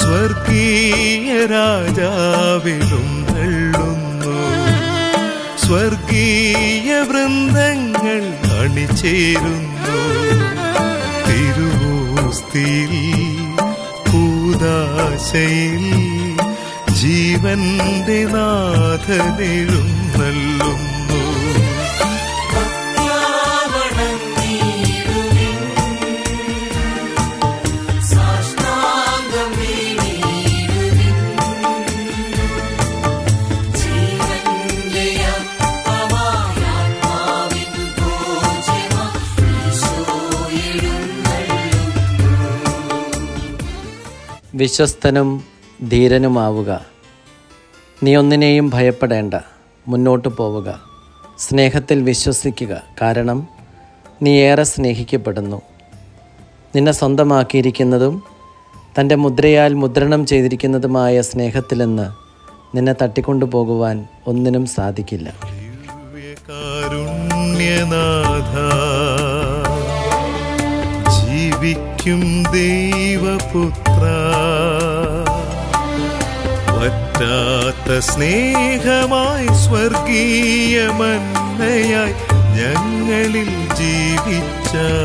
സ്വർഗീയ രാജാവിലും തള്ളുന്നു സ്വർഗീയ വൃന്ദങ്ങൾ അണിചേരുന്നു തിരുവോസ്തിയിൽ കൂതാശയിൽ ജീവന്റെ നാഥനെഴും നല്ലുന്നു വിശ്വസ്തനും ധീരനുമാവുക നീ ഒന്നിനെയും ഭയപ്പെടേണ്ട മുന്നോട്ട് പോവുക സ്നേഹത്തിൽ വിശ്വസിക്കുക കാരണം നീ ഏറെ സ്നേഹിക്കപ്പെടുന്നു നിന്നെ സ്വന്തമാക്കിയിരിക്കുന്നതും തൻ്റെ മുദ്രയാൽ മുദ്രണം ചെയ്തിരിക്കുന്നതുമായ സ്നേഹത്തിലെന്ന് നിന്നെ തട്ടിക്കൊണ്ടു പോകുവാൻ ഒന്നിനും സാധിക്കില്ല കാരുണ്യനാഥ ജീവിക്കും ദൈവപുത്ര വറ്റാത്ത സ്നേഹമായി സ്വർഗീയ മന്നയായി ഞങ്ങളിൽ ജീവിച്ച